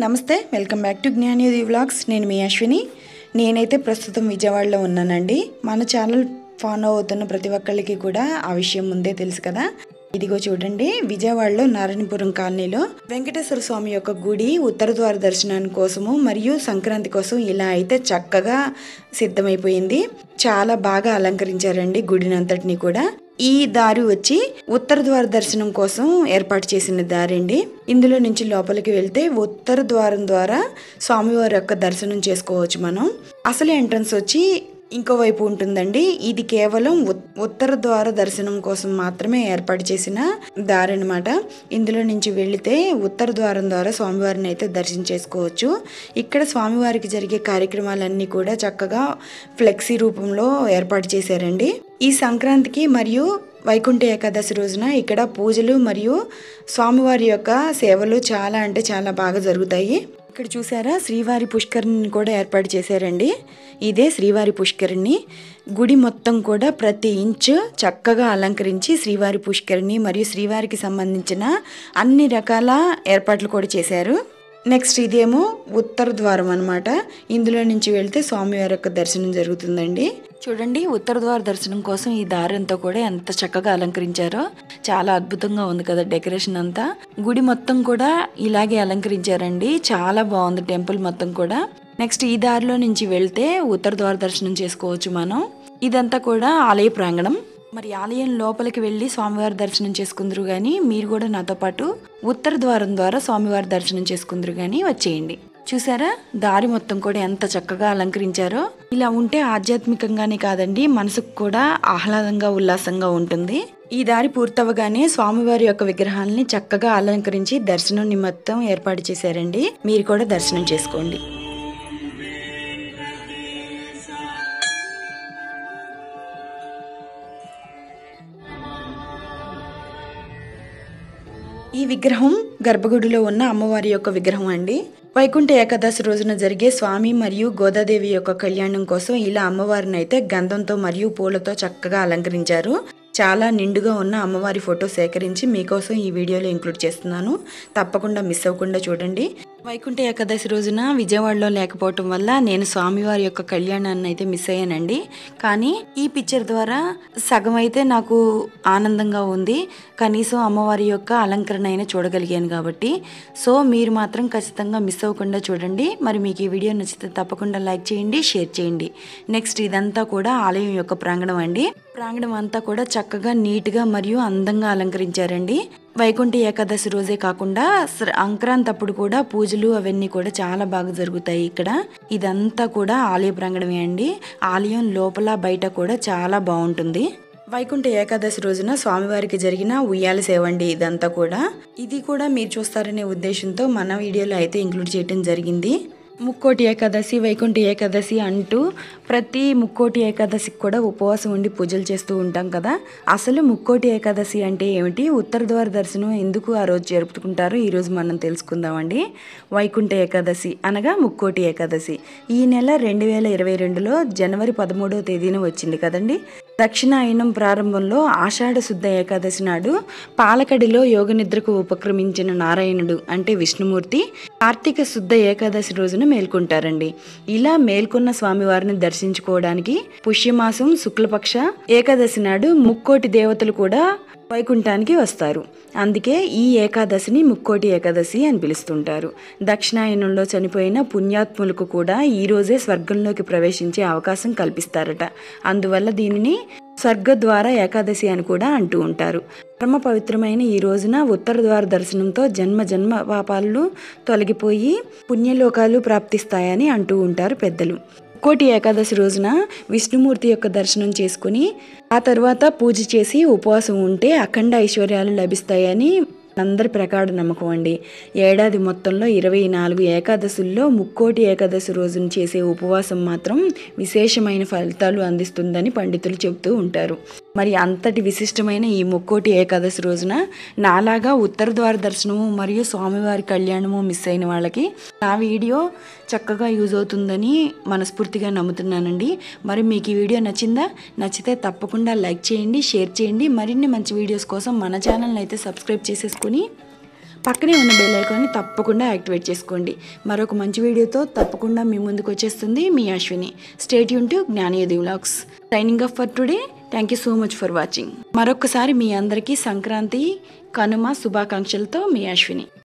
నమస్తే welcome back to Gnanayodhi vlogs నేను మీ అశ్విని నేనైతే ప్రస్తుతం విజయవాడలో ఉన్నానండి మన ఛానల్ ఫాలో అవుతున్న ప్రతి ఒక్కళ్ళకి కూడా ఆ విషయం ముందే తెలుసు కదా ఇదిగో చూడండి విజయవాడలో నారాయణపురం కాలనీలో వెంకటేశ్వర స్వామి యొక్క గుడి ఉత్తర ద్వార దర్శనాని కోసము మరియు సంక్రాంతి కోసం ఇలా అయితే చక్కగా సిద్ధమైపోయింది చాలా బాగా అలంకరించారండి గుడిని అంతటిని కూడా ఈ దారి వచ్చి ఉత్తర ద్వార దర్శనం కోసం ఏర్పాటు చేసిన దారి అండి ఇందులో నుంచి లోపలికి వెళ్తే ఉత్తర ద్వారం ద్వారా స్వామివారి యొక్క దర్శనం చేసుకోవచ్చు మనం అసలు ఎంట్రన్స్ వచ్చి ఇంకో వైపు ఉంటుందండి ఇది కేవలం ఉత్- ఉత్తర ద్వార దర్శనం కోసం మాత్రమే ఏర్పాటు చేసిన దారి అనమాట ఇందులో నుంచి వెళితే ఉత్తర ద్వారం ద్వారా స్వామివారిని అయితే దర్శనం చేసుకోవచ్చు ఇక్కడ స్వామివారికి జరిగే కార్యక్రమాలన్నీ కూడా చక్కగా ఫ్లెక్సీ రూపంలో ఏర్పాటు చేశారండి ఈ సంక్రాంతికి మరియు వైకుంఠ ఏకాదశి రోజున ఇక్కడ పూజలు మరియు స్వామివారి యొక్క సేవలు చాలా అంటే చాలా బాగా జరుగుతాయి ఇక్కడ చూసారా శ్రీవారి పుష్కరిణిని కూడా ఏర్పాటు చేశారండి ఇదే శ్రీవారి పుష్కరిణి గుడి మొత్తం కూడా ప్రతి ఇంచు చక్కగా అలంకరించి శ్రీవారి పుష్కరిణి మరియు శ్రీవారికి సంబంధించిన అన్ని రకాల ఏర్పాట్లు కూడా చేశారు నెక్స్ట్ ఇదేమో ఉత్తర ద్వారం అనమాట ఇందులో నుంచి వెళ్తే స్వామివారి యొక్క దర్శనం జరుగుతుందండి చూడండి ఉత్తర ద్వార దర్శనం కోసం ఈ దారి అంతా కూడా ఎంత చక్కగా అలంకరించారో చాలా అద్భుతంగా ఉంది కదా డెకరేషన్ అంతా గుడి మొత్తం కూడా ఇలాగే అలంకరించారండి చాలా బాగుంది టెంపుల్ మొత్తం కూడా నెక్స్ట్ ఈ దారిలో నుంచి వెళ్తే ఉత్తర ద్వార దర్శనం చేసుకోవచ్చు మనం ఇదంతా కూడా ఆలయ ప్రాంగణం మరి ఆలయం లోపలికి వెళ్ళి స్వామివారి దర్శనం చేసుకుందరు కానీ మీరు కూడా నాతో పాటు ఉత్తర ద్వారం ద్వారా స్వామివారి దర్శనం చేసుకుందరు కానీ వచ్చేయండి చూసారా దారి మొత్తం కూడా ఎంత చక్కగా అలంకరించారో ఇలా ఉంటే ఆధ్యాత్మికంగానే కాదండి మనసుకు కూడా ఆహ్లాదంగా ఉల్లాసంగా ఉంటుంది ఈ దారి పూర్తవగానే స్వామివారి యొక్క విగ్రహాలని చక్కగా అలంకరించి దర్శనం నిమిత్తం ఏర్పాటు చేశారండి మీరు కూడా దర్శనం చేసుకోండి ఈ విగ్రహం గర్భగుడిలో ఉన్న అమ్మవారి యొక్క విగ్రహం అండి వైకుంఠ ఏకాదశి రోజున జరిగే స్వామి మరియు గోదాదేవి యొక్క కళ్యాణం కోసం ఇలా అమ్మవారిని అయితే గంధంతో మరియు పూలతో చక్కగా అలంకరించారు చాలా నిండుగా ఉన్న అమ్మవారి ఫోటో సేకరించి మీకోసం ఈ వీడియోలో ఇంక్లూడ్ చేస్తున్నాను తప్పకుండా మిస్ అవ్వకుండా చూడండి వైకుంఠ ఏకాదశి రోజున విజయవాడలో లేకపోవటం వల్ల నేను స్వామివారి యొక్క కళ్యాణాన్ని అయితే మిస్ అయ్యానండి కానీ ఈ పిక్చర్ ద్వారా సగం అయితే నాకు ఆనందంగా ఉంది కనీసం అమ్మవారి యొక్క అలంకరణ అయినా చూడగలిగాను కాబట్టి సో మీరు మాత్రం ఖచ్చితంగా మిస్ అవ్వకుండా చూడండి మరి మీకు ఈ వీడియో నచ్చితే తప్పకుండా లైక్ చేయండి షేర్ చేయండి నెక్స్ట్ ఇదంతా కూడా ఆలయం యొక్క ప్రాంగణం అండి ప్రాంగణం అంతా కూడా చక్కగా నీట్గా మరియు అందంగా అలంకరించారండి వైకుంఠ ఏకాదశి రోజే కాకుండా స- సంక్రాంతి అప్పుడు కూడా పూజలు అవన్నీ కూడా చాలా బాగా జరుగుతాయి ఇక్కడ ఇదంతా కూడా ఆలయ ప్రాంగణమే అండి ఆలయం లోపల బయట కూడా చాలా బాగుంటుంది వైకుంఠ ఏకాదశి రోజున స్వామివారికి జరిగిన ఉయ్యాల సేవ అండి ఇదంతా కూడా ఇది కూడా మీరు చూస్తారనే ఉద్దేశంతో మన వీడియోలో అయితే ఇంక్లూడ్ చేయడం జరిగింది ముక్కోటి ఏకాదశి వైకుంఠ ఏకాదశి అంటూ ప్రతి ముక్కోటి ఏకాదశికి కూడా ఉపవాసం ఉండి పూజలు చేస్తూ ఉంటాం కదా అసలు ముక్కోటి ఏకాదశి అంటే ఏమిటి ఉత్తర ద్వార దర్శనం ఎందుకు ఆ రోజు జరుపుకుంటారో ఈరోజు మనం తెలుసుకుందామండి వైకుంఠ ఏకాదశి అనగా ముక్కోటి ఏకాదశి ఈ నెల రెండు వేల ఇరవై రెండులో జనవరి పదమూడవ తేదీన వచ్చింది కదండి దక్షిణాయనం ప్రారంభంలో ఆషాఢ శుద్ధ ఏకాదశి నాడు పాలకడిలో యోగ నిద్రకు ఉపక్రమించిన నారాయణుడు అంటే విష్ణుమూర్తి కార్తీక శుద్ధ ఏకాదశి రోజున మేల్కొంటారండి ఇలా మేల్కొన్న స్వామివారిని దర్శించుకోవడానికి పుష్యమాసం శుక్లపక్ష ఏకాదశి నాడు ముక్కోటి దేవతలు కూడా వైకుంఠానికి వస్తారు అందుకే ఈ ఏకాదశిని ముక్కోటి ఏకాదశి అని పిలుస్తుంటారు దక్షిణాయనంలో చనిపోయిన పుణ్యాత్ములకు కూడా ఈ రోజే స్వర్గంలోకి ప్రవేశించే అవకాశం కల్పిస్తారట అందువల్ల దీనిని స్వర్గద్వార ఏకాదశి అని కూడా అంటూ ఉంటారు పరమ పవిత్రమైన ఈ రోజున ఉత్తర ద్వార దర్శనంతో జన్మ జన్మ పాపాలు తొలగిపోయి పుణ్యలోకాలు ప్రాప్తిస్తాయని అంటూ ఉంటారు పెద్దలు కోటి ఏకాదశి రోజున విష్ణుమూర్తి యొక్క దర్శనం చేసుకుని ఆ తర్వాత పూజ చేసి ఉపవాసం ఉంటే అఖండ ఐశ్వర్యాలు లభిస్తాయని అందరి ప్రకాడ నమ్మకం అండి ఏడాది మొత్తంలో ఇరవై నాలుగు ఏకాదశుల్లో ముక్కోటి ఏకాదశి రోజున చేసే ఉపవాసం మాత్రం విశేషమైన ఫలితాలు అందిస్తుందని పండితులు చెబుతూ ఉంటారు మరి అంతటి విశిష్టమైన ఈ ముక్కోటి ఏకాదశి రోజున నాలాగా ఉత్తర ద్వార దర్శనము మరియు స్వామివారి కళ్యాణము మిస్ అయిన వాళ్ళకి నా వీడియో చక్కగా యూజ్ అవుతుందని మనస్ఫూర్తిగా నమ్ముతున్నానండి మరి మీకు ఈ వీడియో నచ్చిందా నచ్చితే తప్పకుండా లైక్ చేయండి షేర్ చేయండి మరిన్ని మంచి వీడియోస్ కోసం మన ఛానల్ని అయితే సబ్స్క్రైబ్ చేసేసుకుని పక్కనే ఉన్న బెల్ ఐకాన్ని తప్పకుండా యాక్టివేట్ చేసుకోండి మరొక మంచి వీడియోతో తప్పకుండా మీ ముందుకు వచ్చేస్తుంది మీ అశ్విని స్టేట్ యూన్ to Gnanayodhi vlogs signing off for today thank you so much for watching మరొకసారి మీ అందరికీ సంక్రాంతి కనుమ శుభాకాంక్షలతో మీ అశ్విని